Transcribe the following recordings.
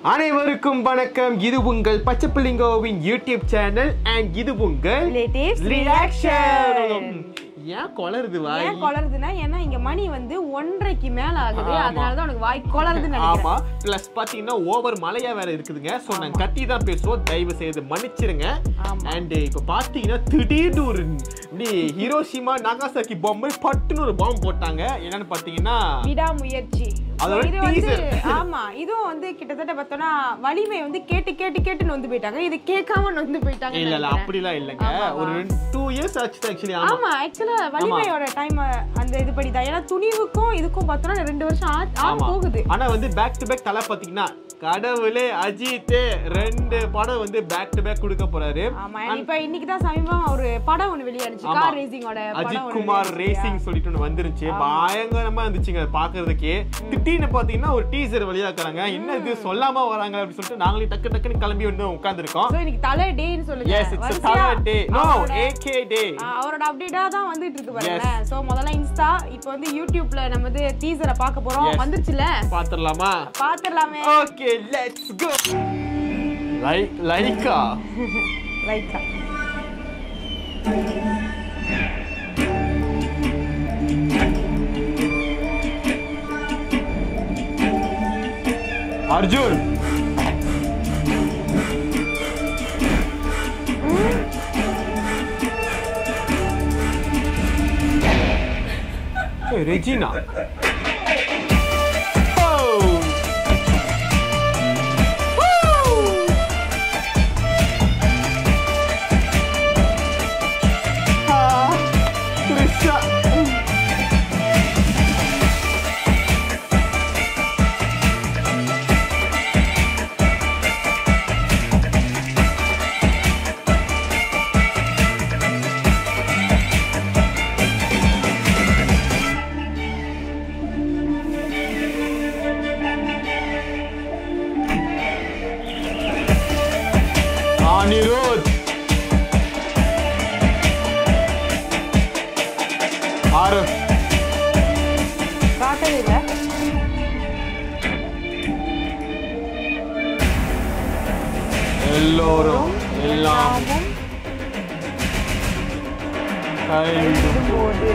அனைவருக்கும் வணக்கம் இது உங்கள் பச்சைப்பிள்ளைங்கோவின் யூடியூப் சேனல் அண்ட் இது உங்கள் Relatives ரியாக்ஷன் Reaction. ஏன் கொளருது வாய் ஏன் கொளருதுன்னா ஏன்னா இங்க மணி வந்து ஒன்றரைக்கு மேல ஆகுது ஆமா. அதனாலதான் உனக்கு வாய் கொளருதுன்னு ஆமா நினைக்கிறேன் பிளஸ் பாத்தீங்கன்னா ஓவர் மழையா வேற இருக்குதுங்க சோ நாங்க கத்தி தான் பேசுவோம் தயவு செய்து மன்னிச்சிருங்க ஆமா. அண்ட் இப்ப பாத்தீங்கன்னா திடீர்னு ஒரு இப்படி ஹிரோஷிமா நாகாசாக்கி பொம்மை பட்டுன்னு ஒரு பாம்பு போட்டாங்க என்னன்னு பாத்தீங்கன்னா விடாமுயற்சி அதோட இது வந்து teaser. ஆமா இதுவும் வந்து கிட்டத்தட்ட பார்த்தோம்னா வலிமை வந்து கேட்டு கேட்டு கேட்டு நொந்து போயிட்டாங்க இது கேட்காம நொந்து போயிட்டாங்க இல்ல இல்ல அப்படிலாம் இல்லைங்க ஆமாவா? ஒரு டூ இயர்ஸ் ஆச்சு ஆக்சுவலி ஆமா ஆமா ஆக்சுவலா வலிமையோட டைம் அந்த இது படிதான் ஏன்னா துணிவுக்கும் இதுக்கும் பார்த்தோம்னா ரெண்டு வருஷம் ஆ- ஆக ஆமா. போகுது ஆனா வந்து பேக் டு பேக் தலை பாத்தீங்கன்னா கடவுளே அஜித் ரெண்டு படம் வந்து பேக் டு பேக் கொடுக்க போறாரு ஆமா இப்ப இன்னைக்கு தான் சமீபம் ஒரு படம் ஒண்ணு வெளியானுச்சு ஆமா. கார் ரேசிங்கோட படம் அஜித் ஒண்ணு குமார் வெளியானுச்சு. ரேசிங் சொல்லிட்டு ஒண்ணு வந்துருச்சு பயங்கரமா இருந்துச்சுங்க அது பாக்குறதுக்கே திடீர்னு பாத்தீங்கன்னா ஒரு டீசர் வெளியாக்குறாங்க என்ன இது சொல்லாம வராங்க அப்படின்னு சொல்லிட்டு நாங்களே டக்கு டக்குன்னு கிளம்பி வந்து உட்கார்ந்துருக்கோம் So, இன்னைக்கு தலை டேன்னு சொல்லுங்க எஸ் இட்ஸ் வரிசையா தலை டே நோ அவரோட- ஏகே டே ஆ, அவரோட அப்டேட்டா தான் வந்துட்டு இருக்கு பாருங்க சோ முதல்ல இன்ஸ்டா இப்போ வந்து யூடியூப்ல நம்ம வந்து டீசரை பார்க்க போறோம் Yes. வந்துருச்சுல பாத்துடலாமா பாத்துடலாமே ஓகே லெட்ஸ் கோ லை லைக்கா லைக்கா அர்ஜுன் ஏய், Regina Oh! Ah, Trisha. Anirudh ஆறு காட்டவே இல்ல எல்லோரும் எல்லாம் நாமும் கைவிடும் போது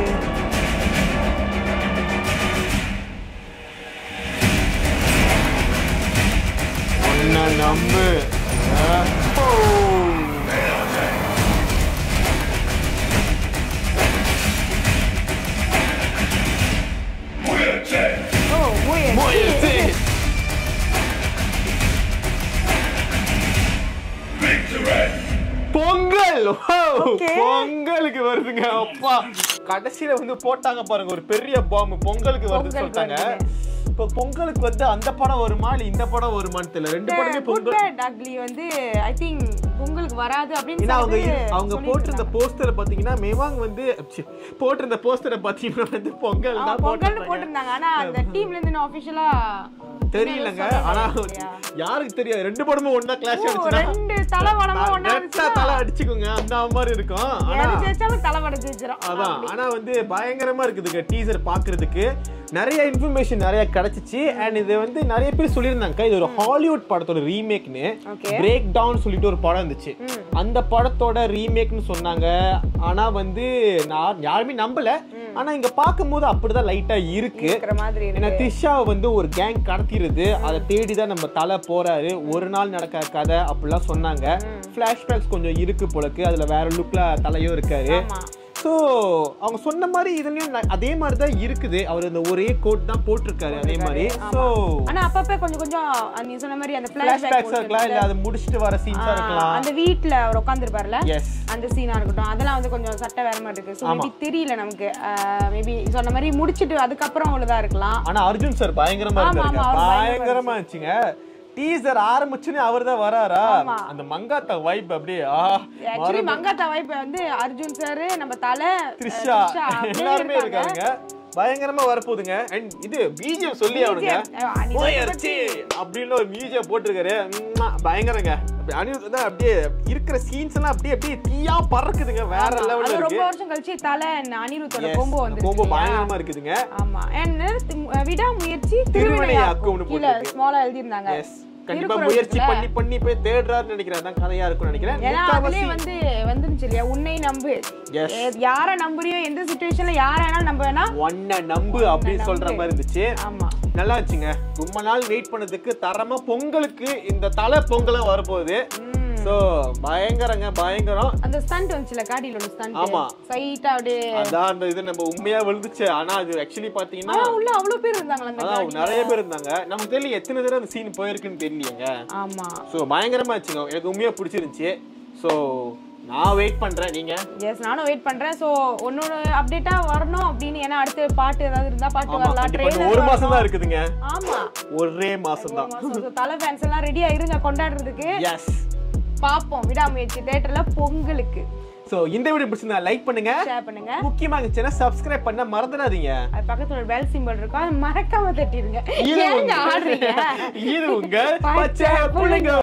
உன்னை நம்பு அஹ், ஓ. ஓ முயற்சி முயற்சி. பொங்கல் ஓ, Okay. பொங்கலுக்கு வருதுங்க அப்பா கடைசியில வந்து போட்டாங்க பாருங்க ஒரு பெரிய பாம்பு பொங்கலுக்கு வருது பொங்கலுக்கு சொல்லிட்டாங்க வருதுங்க. இப்ப பொங்கலுக்கு வந்து அந்த படம் வருமா இல்ல இந்த படம் வருமான்னு தெரியல ரெண்டு படமே குட் பொங்கல் பேட் அக்லி வந்து ஐ திங்க் உங்களுக்கு வராது அப்படின்னு ஏன்னா அவங்க சொல்லிட்டு இரு- அவங்க சொல்லிட்டு போட்டிருந்த இருந்தாங்க. போஸ்டரை பாத்தீங்கன்னா மேவாங் வந்து ச்சீ, போட்டிருந்த போஸ்டரை பாத்தீங்கன்னா வந்து பொங்கல் ஆமா, தான் பொங்கல்னு போட்டிருந்தாங்க போட்டிருந்தாங்க ஆனா அந்த டீம்ல இருந்து இன்னும் ஆஃபிஷியலா தெரியலங்க ஆனா யாருக்கு தெரியாது ரெண்டு படமும் ஒண்ணா கிளாஷ் அடிச்சுனா ரெண்டு தலை வடமா ஒண்ணா நெட்டா தலை அடிச்சுக்குங்க அந்த மாதிரி இருக்கும் ஆனா எது ஜெயிச்சாலும் தலை வட ஜெயிச்சிடும் அதான் ஆனா வந்து பயங்கரமா இருக்குதுங்க டீசர் பாக்குறதுக்கு நிறைய இன்ஃபர்மேஷன் நிறைய கிடைச்சிச்சு அண்ட் இது வந்து நிறைய பேர் சொல்லியிருந்தாங்க இது ஒரு ஹாலிவுட் படத்தோட ரீமேக்னு Okay. பிரேக் டவுன் சொல்லிட்டு ஒரு படம் இருந்துச்சு அந்த படத்தோட ரீமேக்னு சொன்னாங்க ஆனா வந்து நான் யாருமே நம்பல ஆனா இங்க பார்க்கும்போது அப்படிதான் லைட்டா இருக்கு இருக்கிற மாதிரி ஏன்னா இருக்கு திஷா வந்து ஒரு கேங் கடத்திடுது அதை தேடி தான் நம்ம தலை போறாரு ஒரு நாள் நடக்கிற கதை அப்படிலாம் சொன்னாங்க ஃபிளாஷ்பேக்ஸ் கொஞ்சம் இருக்கு போலக்கு அதுல வேற லுக்ல தலையும் இருக்காரு ஆமா ஸோ அவங்க சொன்ன மாதிரி இதுலயும் ந- அதே மாதிரி தான் இருக்குது அவர் இந்த ஒரே கோட் தான் போட்டிருக்காரு அதே மாதிரி ஸோ ஆனா அப்பப்ப கொஞ்சம் கொஞ்சம் நீ சொன்ன மாதிரி அந்த ஃபிளாஷ்பேக்ஸா ஃபிளாஷ்பேக் இருக்கலாம் இல்ல அதை முடிச்சுட்டு வர சீன்ஸா இருக்கலாம் அந்த வீட்ல அவர் உட்காந்துருப்பார்ல எஸ் அந்த சீனா இருக்கட்டும் அதெல்லாம் வந்து கொஞ்சம் சட்டை வேற மாதிரி இருக்கு ஸோ மேபி தெரியல நமக்கு மேபி சொன்ன மாதிரி முடிச்சிட்டு அதுக்கப்புறம் உள்ளதா இருக்கலாம் ஆனா அர்ஜுன் சார் பயங்கரமா ஆமா, இருக்காரு ஆமா, அவர் பயங்கரமா பயங்கரமா இருந்துச்சுங்க டீசர் ஆரம்பிச்சுன்னு அவர் தான் வராரா ஆமா. அந்த மங்காத்தா வைப் அப்படியே ஆ ஆக்சுவலி மங்காத்தா வாய்ப்பு வந்து அர்ஜுன் சார் நம்ம தலை த்ரிஷா அப்படியே எல்லாருமே இருக்காங்க. இருக்காங்க பயங்கரமா வரப்போகுதுங்க அண்ட் இது பிஜிஎம் சொல்லி அவனுங்க BGM, அஹ், அனிருத் முயற்சி அப்படின்னு ஒரு மியூசியம் போட்டிருக்காரு ம்மா, பயங்கரங்க அப்படி அனிருத் தான் அப்படியே இருக்கிற சீன்ஸ் எல்லாம் அப்படியே அப்படியே தீயா பறக்குதுங்க வேற லெவல்ல அது ரொம்ப இருக்கு வருஷம் கழிச்சு தலை and அனிருத்தோட Yes, கொம்போ அந்த combo வந்து பயங்கரமா இருக்குதுங்க ஆமா and விடாமுயற்சி திருவினையாக்கும் திருவினையாக்கும் ஒண்ணு கீழே போட்டிருக்கு. ஸ்மாலா எழுதியிருந்தாங்க எஸ் கண்டிப்பா திருக்குறள் முயற்சி இருக்குல்ல? பண்ணி பண்ணி போய் தேடுறாருன்னு நினைக்கிறேன் அதான் கதையா இருக்கும்னு நினைக்கிறேன் ஏன்னா அதுலயே முக்காவாசி வந்து வந்துருச்சு இல்லையா உன்னை நம்பு Yes. ஏ- யார நம்புறியோ எந்த சுச்சுவேஷன்ல யார வேணாலும் நம்ப வேணா ஒன்ன நம்பு அப்படின்னு சொல்ற மாதிரி இருந்துச்சு ஆமா நல்லா இருந்துச்சுங்க ரொம்ப நாள் வெயிட் பண்ணதுக்கு தரமா பொங்கலுக்கு இந்த தலை பொங்கலும் வரப்போகுது ம். சோ பயங்கரங்க பயங்கரம் அந்த ஸ்டண்ட் வந்துச்சுல காடியில உள்ள ஸ்டண்ட் ஆமா. சைட்டா அப்படியே அதான் அந்த இது நம்ம உண்மையா விழுந்துச்சு ஆனா அது ஆக்சுவலி பாத்தீங்கன்னா ஆனா உள்ள அவ்வளவு பேர் இருந்தாங்களா அந்த அதான் காடியில நிறைய பேர் இருந்தாங்க நமக்கு தெரியல எத்தனை தடவை அந்த சீன் போயிருக்குன்னு தெரியலையேங்க ஆமா ஸோ பயங்கரமா இருந்துச்சுங்க எனக்கு உண்மையா பிடிச்சிருந்துச்சு ஸோ நான் வெயிட் பண்றேன் நீங்க எஸ் நானும் வெயிட் பண்றேன் சோ ஒன்னொரு அப்டேட்டா வரணும் அப்படின்னு ஏன்னா அடுத்து பாட்டு ஏதாவது இருந்தா பாட்டு ஆமா வரலாம் கண்டிப்பா இன்னும் ட்ரெய்லர் ஒரு மாசம் தான் இருக்குதுங்க ஆமா ஒரே மாசம் தான் ஒரு மாசம். So, தலை ஃபேன்ஸ் எல்லாம் ரெடியா இருங்க கொண்டாடுறதுக்கு எஸ் பாப்போம் விடாமுயற்சி தியேட்டர்ல பொங்கலுக்கு ஸோ இந்த வீடியோ பிடிச்சிருந்தா லைக் பண்ணுங்க ஷேர் பண்ணுங்க முக்கியமா இருந்துச்சுன்னா சப்ஸ்கிரைப் பண்ண மறந்துடாதீங்க அது பக்கத்துல ஒரு பெல் சிம்பிள் இருக்கும் அது மறக்காம தட்டிடுங்க இது ஏங்க உங்க- ஆடுறீங்க இது உங்க பச்சை பச்சை புள்ளைங்க